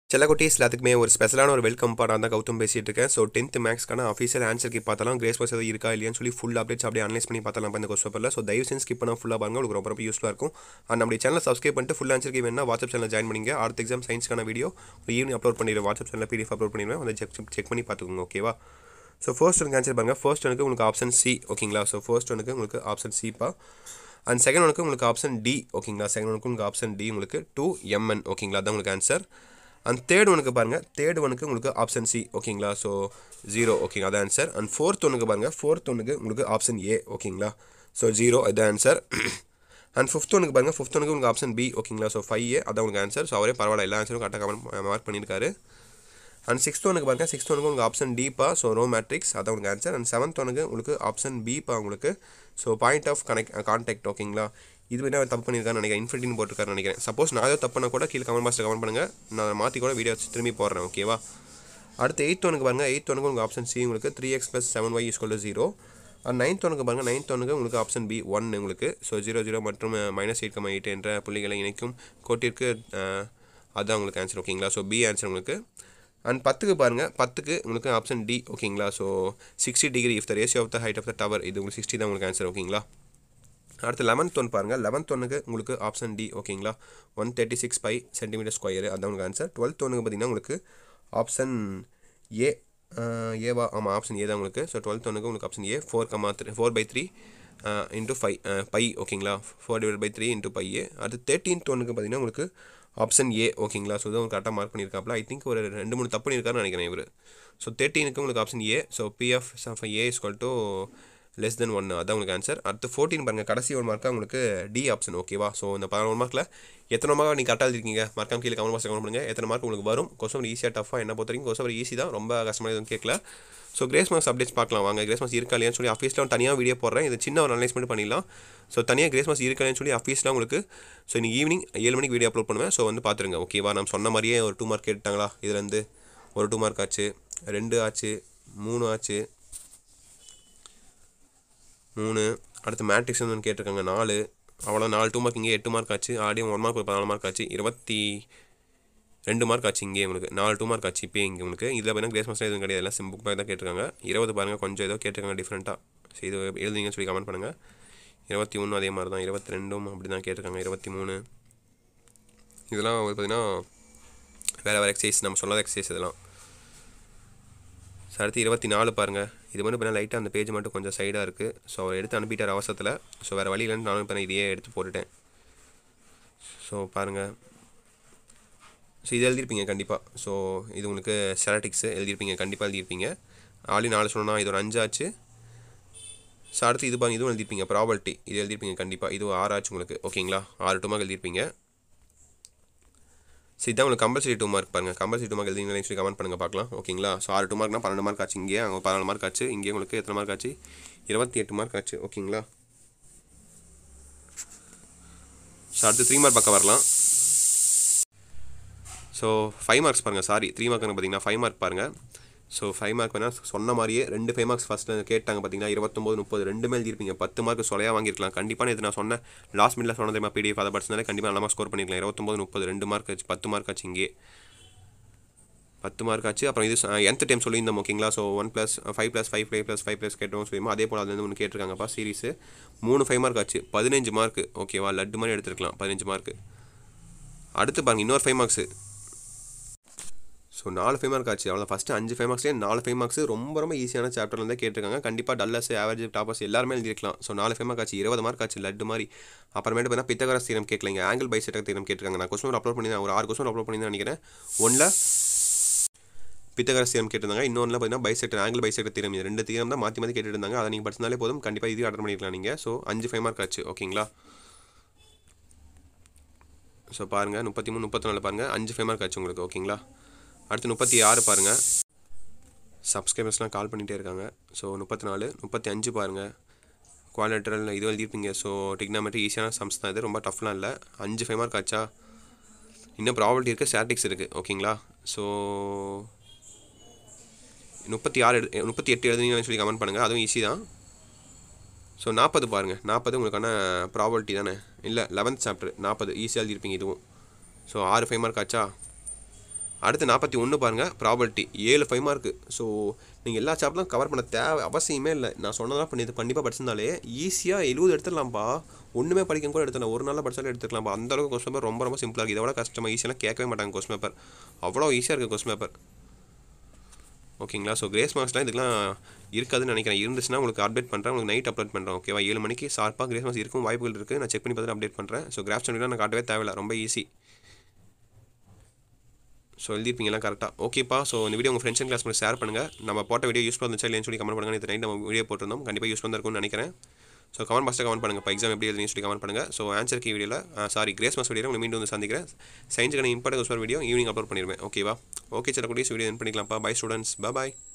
செல்லக்குட்டீஸ் எல்லாத்துக்குமே ஒரு ஸ்பெஷலான ஒரு வெல்கம் பார்ட் நான் தான் கௌதம் பேசிட்டு இருக்கேன் ஸோ டென்த் மேக்ஸ்க்கான அஃபீஷியல் ஆன்சருக்கு பார்த்தாலும் கிரேஸ் பாஸ் எதாவது இருக்கா இல்லையான்னு சொல்லி ஃபுல் அப்டேட்ஸ் அப்படியே அனலைஸ் பண்ணி பார்த்தலாம் இந்த கொஸ்ட் பேப்பரில் ஸோ தயவு செஞ்சு ஸ்கிப் பண்ணால் ஃபுல்லாக பாருங்க உங்களுக்கு ரொம்ப ரொம்ப யூஸ்ஃபுல்லாக இருக்கும் அண்ட் நம்மளுடைய சேனல் சப்ஸ்கிரைப் பண்ணிட்டு ஃபுல் ஆன்சருக்கு வேணா வாட்ஸ்அப் சேனல் ஜாயின் பண்ணிங்க அடுத்த எக்ஸாம் சயின்ஸ்க்கான வீடியோ ஈவினிங் அப்லோட் பண்ணிடுவேன் வாட்ஸ்அப் சேனலில் பிடிஎஃப் அப்லோட் பண்ணிடுவேன் அதை செக் செக் பண்ணி பார்த்துக்கோங்க ஓகேவா ஸோ ஃபர்ஸ்ட் ஒனுக்கு ஆன்சர் பாருங்கள் ஃபர்ஸ்ட் ஒனுக்கு உங்களுக்கு ஆப்ஷன் சி ஓகேங்களா ஸோ ஃபர்ஸ்ட் ஒனுக்கு உங்களுக்கு ஆப்ஷன் சிப்பா அண்ட் செகண்ட் ஒனுக்கு உங்களுக்கு ஆப்ஷன் டி ஓகேங்களா செகண்ட் ஒனுக்கு உங்களுக்கு ஆப்ஷன் டி உங்களுக்கு டூ எம்என் ஓகேங்களா அதான் உங்களுக்கு ஆன்சர் அண்ட் தேர்ட் ஒனுக்கு பாருங்கள் தேர்ட் ஒனுக்கு உங்களுக்கு ஆப்ஷன் சி ஓகேங்களா ஸோ ஜீரோ ஓகேங்க அதான் ஆன்சர் அண்ட் ஃபோர்த் ஒனுக்கு பாருங்கள் ஃபோர்த் ஒனுக்கு உங்களுக்கு ஆப்ஷன் ஏ ஓகேங்களா ஸோ ஜீரோ அதான் ஆன்சர் அண்ட் ஃபிஃப்த் ஒனுக்கு பாருங்கள் ஃபிஃப்த் ஒனுக்கு உங்களுக்கு ஆப்ஷன் பி ஓகேங்களா ஸோ ஃபைவ் ஏ அதான் உங்களுக்கு ஆன்சர் ஸோ அவரே பரவாயில்ல எல்லா ஆன்சரும் கரெக்டாக கமெண்ட் மார்க் பண்ணியிருக்காரு அண்ட் சிக்ஸ்த் ஒனுக்கு பாருங்கள் சிக்ஸ்த் ஒனுக்கு உங்களுக்கு ஆப்ஷன் டிப்பா ஸோ ரோ மேட்ரிக்ஸ் அதான் உங்களுக்கு ஆன்சர் அண்ட் செவன்த் ஒனுக்கு உங்களுக்கு ஆப்ஷன் பிப்பா உங்களுக்கு so point of connect contact ஓகேங்களா இது என்ன தப்பு பண்ணியிருக்கான்னு நினைக்கிறேன் இன்ஃபினிட்டின்னு போட்டிருக்காருன்னு நினைக்கிறேன் சப்போஸ் நான் ஏதாவது தப்புனா கூட கீழே கமெண்ட் பாக்ஸில் கமெண்ட் பண்ணுங்கள் நான் மாற்றி கூட வீடியோ திரும்பி போடுறேன் ஓகேவா அடுத்து எயித் ஒனுக்கு பாருங்கள் எயித் ஒனுக்கு உங்களுக்கு ஆப்ஷன் சி உங்களுக்கு three X plus seven Y ஈஸ்கொல் ஜீரோ அண்ட் நைன்த் ஒனுக்கு பாருங்கள் நைன்த் ஒனுக்கு உங்களுக்கு ஆப்ஷன் பி ஒன் உங்களுக்கு ஸோ ஜீரோ ஜீரோ மற்றும் மைனஸ் எயிட் கமா எயிட் என்ற புள்ளிகளை இணைக்கும் கோட்டிற்கு அஹ், அதான் உங்களுக்கு ஆன்சர் ஓகேங்களா ஸோ பி ஆன்சர் உங்களுக்கு அண்ட் பத்துக்கு பாருங்கள் பத்துக்கு உங்களுக்கு ஆப்ஷன் டி ஓகேங்களா so sixty degree if the ratio of the height of the tower இது உங்களுக்கு சிக்ஸ்டி தான் உங்களுக்கு ஆன்சர் ஓகேங்களா அடுத்து லெவன்த் ஒன் பாருங்கள் லெவன்த் ஒன்னுக்கு உங்களுக்கு ஆப்ஷன் டி ஓகேங்களா one thirty six pi centimetre square அதான் உங்களுக்கு ஆன்சர் டுவெல்த் ஒன்னுக்கு பார்த்தீங்கன்னா உங்களுக்கு ஆப்ஷன் ஏ ஏவா ஆமாம் ஆப்ஷன் ஏ தான் உங்களுக்கு ஸோ டுவெல்த் ஒன்னுக்கு உங்களுக்கு option A four comma three four by three into five pi ஓகேங்களா four divide by three into pi A அடுத்து தேர்ட்டீன்த் ஒன்னுக்கு பார்த்தீங்கன்னா உங்களுக்கு ஆப்ஷன் ஏ ஓகேங்களா ஸோ இதான் கரெக்டாக மார்க் பண்ணியிருக்காப்ல ஐ திங்க் ஒரு ரெண்டு மூணு தப்பு பண்ணியிருக்காருன்னு நினைக்கிறேன் இவர் ஸோ தேர்ட்டீனுக்கு உங்களுக்கு option A so PF A equal to less than one அதான் உங்களுக்கு ஆன்சர் அடுத்து ஃபோர்டீன் பாருங்கள் கடைசி ஒரு மார்க்காக உங்களுக்கு டி ஆப்ஷன் ஓகேவா ஸோ இந்த பதினொரு மார்க்கில் எத்தனை மார்க் நீங்கள் கரெக்டாக இருக்கீங்க மறக்காம கீழே கமெண்ட் பாக்ஸ் கமெண்ட் பண்ணுங்கள் எத்தனை மார்க் உங்களுக்கு வரும் கொஸ்டின் ஈஸியாக டஃபாக என்ன பொறுத்த வரைக்கும் கொஸ்டின் ஈஸி தான் ரொம்ப கஷ்டமாக எதுவும் கேட்கல ஸோ கிரேஸ் மார்க்ஸ் அப்டேட்ஸ் பார்க்கலாம் வாங்க கிரேஸ் மார்க்ஸ் இருக்கா இல்லையான்னு சொல்லி ஆஃபீஸில் தனியாக வீடியோ போடுறேன் இது சின்ன ஒரு அனலைஸ்மெண்ட் பண்ணிடலாம் ஸோ தனியாக கிரேஸ் மார்க்ஸ் இருக்கா இல்லையான்னு சொல்லி ஆஃபீஸில் உங்களுக்கு ஸோ இன்னைக்கு ஈவினிங் ஏழு மணிக்கு வீடியோ அப்லோட் பண்ணுவேன் ஸோ வந்து பார்த்துருங்க ஓகேவா நம்ம சொன்ன மாதிரியே ஒரு டூ மார்க் கேட்டாங்களா இதுலேருந்து ஒரு டூ மார்க் ஆச்சு ரெண்டு ஆச்சு மூணு ஆச்சு மூணு அடுத்து மேட்ரிக்ஸ் வந்து கேட்டிருக்காங்க நாலு அவ்வளோ நாலு டூ மார்க் இங்கே எட்டு மார்க் ஆச்சு ஆடியும் ஒன் மார்க் ஒரு பதினாலு மார்க் ஆச்சு இருபத்தி ரெண்டு மார்க் ஆச்சு இங்கே உங்களுக்கு நாலு டூ மார்க் ஆச்சு இப்போ இங்கே உங்களுக்கு இதில் பார்த்தீங்கன்னா கிரேஸ் மாஸ்டர் எதுவும் கிடையாது எல்லாம் சிம் புக் பேக் தான் கேட்டிருக்காங்க இருபது பாருங்கள் கொஞ்சம் ஏதோ கேட்டிருக்காங்க டிஃப்ரெண்ட்டாக சரி இது எழுதுங்கன்னு சொல்லி கமெண்ட் பண்ணுங்கள் இருபத்தி ஒன்று அதே மாதிரி தான் இருபத்தி ரெண்டும் அப்படி தான் கேட்டிருக்காங்க இருபத்தி மூணு இதெல்லாம் வந்து பார்த்தீங்கன்னா வேறு வேறு எக்ஸசைஸ் நம்ம சொல்லாத எக்ஸசைஸ் இதெல்லாம் ஸோ அடுத்து இருபத்தி நாலு பாருங்கள் இது மட்டும் பண்ணால் லைட்டாக அந்த பேஜ் மட்டும் கொஞ்சம் சைடாக இருக்குது ஸோ அவர் எடுத்து அனுப்பிட்டார் அவசரத்தில் ஸோ வேறு வழி இல்லைன்னு நானும் இப்போ இதையே எடுத்து போட்டுட்டேன் ஸோ பாருங்கள் ஸோ இது எழுதியிருப்பீங்க கண்டிப்பாக ஸோ இது உங்களுக்கு செலட்டிக்ஸு எழுதியிருப்பீங்க கண்டிப்பாக எழுதியிருப்பீங்க ஆல்ரெடி நாலு சொன்னா இது ஒரு அஞ்சாச்சு ஸோ அடுத்து இது பாருங்க இதுவும் எழுதியிருப்பீங்க ப்ராபர்ட்டி இது எழுதியிருப்பீங்க கண்டிப்பாக இது ஆறு ஆச்சு உங்களுக்கு ஓகேங்களா ஆறு டூ மார்க் எழுதியிருப்பீங்க ஸோ இதான் உங்களுக்கு கம்பல்சரி டூ மார்க் பாருங்கள் கம்பல்சரி டூ மார்க் எழுதிங்களா சொல்லி கமெண்ட் பண்ணுங்கள் பார்க்கலாம் ஓகேங்களா ஸோ ஆறு டூ மார்க்னா பன்னெண்டு மார்க் ஆச்சு இங்கே அங்கே பதினாலு மார்க் ஆச்சு இங்கே உங்களுக்கு எத்தனை மார்க் ஆச்சு இருபத்தி எட்டு மார்க் ஆச்சு ஓகேங்களா ஸோ அடுத்து த்ரீ மார்க் பக்கம் வரலாம் ஸோ ஃபைவ் மார்க்ஸ் பாருங்கள் சாரி த்ரீ மார்க் பார்த்தீங்கன்னா ஃபைவ் மார்க் பாருங்கள் ஸோ ஃபைவ் மார்க் வேணால் சொன்ன மாதிரியே ரெண்டு ஃபைவ் மார்க்ஸ் ஃபஸ்ட்டு கேட்டாங்க பார்த்தீங்கன்னா இருபத்தொம்போது முப்பது ரெண்டுமே எழுதிருப்பீங்க பத்து மார்க் சொலையாக வாங்கியிருக்கலாம் கண்டிப்பாக இது நான் சொன்னேன் லாஸ்ட் மினிட்ல சொன்ன தெரியுமா பிடிஎஃப் அதை படிச்சதாலே கண்டிப்பாக நல்லா ஸ்கோர் பண்ணிருக்கலாம் இருபத்தொம்போது முப்பது ரெண்டு மார்க் ஆச்சு பத்து மார்க் ஆச்சு இங்கே பத்து மார்க் ஆச்சு அப்புறம் இது எந்த டைம் சொல்லியிருந்தோம் ஓகேங்களா so one plus five plus five five plus five plus கேட்டோம் சொல்லியுமா அதே போல் அதுலேருந்து ஒன்று கேட்டிருக்காங்கப்பா சீரிஸு மூணு ஃபைவ் மார்க் ஆச்சு பதினஞ்சு மார்க் ஓகேவா லட்டு மாதிரி எடுத்துருக்கலாம் பதினஞ்சு மார்க் அடுத்து பாருங்க இன்னொரு ஃபைவ் மார்க்ஸு ஸோ நாலு ஃபைவ் மார்க் ஆச்சு அவ்வளோ ஃபஸ்ட்டு அஞ்சு ஃபைவ் மார்க்ஸ்லேயே நாலு ஃபைவ் மார்க்ஸ் ரொம்ப ரொம்ப ஈஸியான சாப்டர்லேருந்து கேட்டிருக்காங்க கண்டிப்பாக டல்லஸ் ஆவரேஜ் டாப்பர்ஸ் எல்லாருமே எழுதிருக்கலாம் ஸோ நாலு ஃபைவ் மார்க் ஆச்சு இருபது மார்க் ஆச்சு லட்டு மாதிரி அப்புறமேட்டு பார்த்தா பித்தகரஸ் தீரம் கேட்கலைங்க ஆங்கிள் பைசெட்டர் தீரம் கேட்டிருக்காங்க நான் கொஸ்டின் அப்லோட் பண்ணி ஒரு ஆறு கொஸ்டின் அப்லோட் பண்ணி தான் நினைக்கிறேன் ஒன்றில் பித்தகரஸ் தீரம் கேட்டிருந்தாங்க இன்னொன்றில் பார்த்தீங்கன்னா பைசெக்டர் ஆங்கிள் பைசெக்டர் தீரம் இது ரெண்டு தீரம் தான் மாற்றி மாற்றி கேட்டுட்டு இருந்தாங்க அதை நீங்கள் படிச்சிருந்தாலே போதும் கண்டிப்பாக இது அட்டன் பண்ணிக்கலாம் நீங்கள் ஸோ அஞ்சு ஃபைவ் மார்க் ஆச்சு ஓகேங்களா ஸோ பாருங்கள் முப்பத்தி மூணு முப்பத்தி நாலு பாருங்கள் அஞ்சு ஃபைவ் மார்க் ஆச்சு உங்களுக்கு ஓகேங்களா அடுத்து முப்பத்தி ஆறு பாருங்கள் சப்ஸ்கிரைபர்ஸ்லாம் கால் பண்ணிகிட்டே இருக்காங்க ஸோ முப்பத்தி நாலு முப்பத்தி அஞ்சு பாருங்கள் குவாலிட்டரல் இது எழுதியிருப்பீங்க ஸோ டிக்னாமெட்ரி ஈஸியான சம்ஸ் தான் இது ரொம்ப டஃப்லாம் இல்லை அஞ்சு ஃபைவ் மார்க் ஆச்சா இன்னும் ப்ராபர்ட்டி இருக்குது ஸ்டாட்டிக்ஸ் இருக்குது ஓகேங்களா ஸோ முப்பத்தி ஆறு எடு முப்பத்தி எட்டு எழுதுனீங்கன்னு சொல்லி கமெண்ட் பண்ணுங்கள் அதுவும் ஈஸி தான் ஸோ நாற்பது பாருங்கள் நாற்பது உங்களுக்கான ப்ராபர்ட்டி தானே இல்லை லெவன்த் சாப்டர் நாற்பது ஈஸியாக எழுதியிருப்பீங்க இதுவும் ஸோ ஆறு ஃபைவ் மார்க் ஆச்சா அடுத்து நாற்பத்தி ஒன்று பாருங்கள் ப்ராபர்ட்டி ஏழு ஃபைவ் மார்க்கு ஸோ நீங்கள் எல்லா சாப்டரும் கவர் பண்ண தேவை அவசியமே இல்லை நான் சொன்னதெல்லாம் பண்ணி கண்டிப்பாக படிச்சிருந்தாலே ஈஸியாக எழுபது எடுத்துடலாம்ப்பா ஒன்றுமே படிக்க கூட எடுத்துடலாம் ஒரு நாளில் படிச்சாலும் எடுத்துக்கலாம்ப்பா அந்த அளவுக்கு கொஸ்டின் பேப்பர் ரொம்ப ரொம்ப சிம்பிளாக இருக்குது இதை விட கஷ்டமாக ஈஸியாக கேட்கவே மாட்டாங்க கொஸ்டின் பேப்பர் அவ்வளோ ஈஸியாக இருக்குது கொஸ்டின் பேப்பர் ஓகேங்களா ஸோ கிரேஸ் மார்க்ஸ்லாம் இதுக்கெலாம் இருக்காதுன்னு நினைக்கிறேன் இருந்துச்சுன்னா உங்களுக்கு அப்டேட் பண்ணுறேன் உங்களுக்கு நைட் அப்லோட் பண்ணுறேன் ஓகேவா ஏழு மணிக்கு ஷார்ப்பாக கிரேஸ் மார்க்ஸ் இருக்கும் வாய்ப்புகள் இருக்குது நான் செக் பண்ணி பார்த்துட்டு அப்டேட் பண்ணுறேன் ஸோ கிராஃப் சொன்னா நான் காட்டவே தேவையில்ல ரொம்ப ஈஸி ஸோ எழுதிருப்பீங்களா கரெக்டாக ஓகேப்பா ஸோ இந்த வீடியோ உங்கள் ஃப்ரெண்ட்ஸ் அண்ட் கிளாஸ் ஷேர் பண்ணுங்கள் நம்ம போட்ட வீடியோ யூஸ் இருந்துச்சா இல்லைன்னு சொல்லி கமெண்ட் பண்ணுங்கள் இந்த நைட் நம்ம வீடியோ போட்டிருந்தோம் கண்டிப்பாக யூஸ் இருக்கும்னு நினைக்கிறேன் ஸோ கமெண்ட் பாக்ஸில் கமெண்ட் பண்ணுங்கள் இப்போ எக்ஸாம் எப்படி எழுதுன்னு சொல்லி கமெண்ட் பண்ணுங்கள் ஸோ ஆன்சர் கீ வீடியோவில் சாரி கிரேஸ் மாஸ் வீடியோ உங்களை மீண்டும் வந்து சந்திக்கிறேன் சயின்ஸுக்கான இம்பார்ட்டன் வீடியோ ஈவினிங் அப்லோட் பண்ணிடுவேன் ஓகேவா ஓகே சில கூட வீடியோ பண்ணிக்கலாம்ப்பா பை ஸ்டூடெண்ட்ஸ் பாய்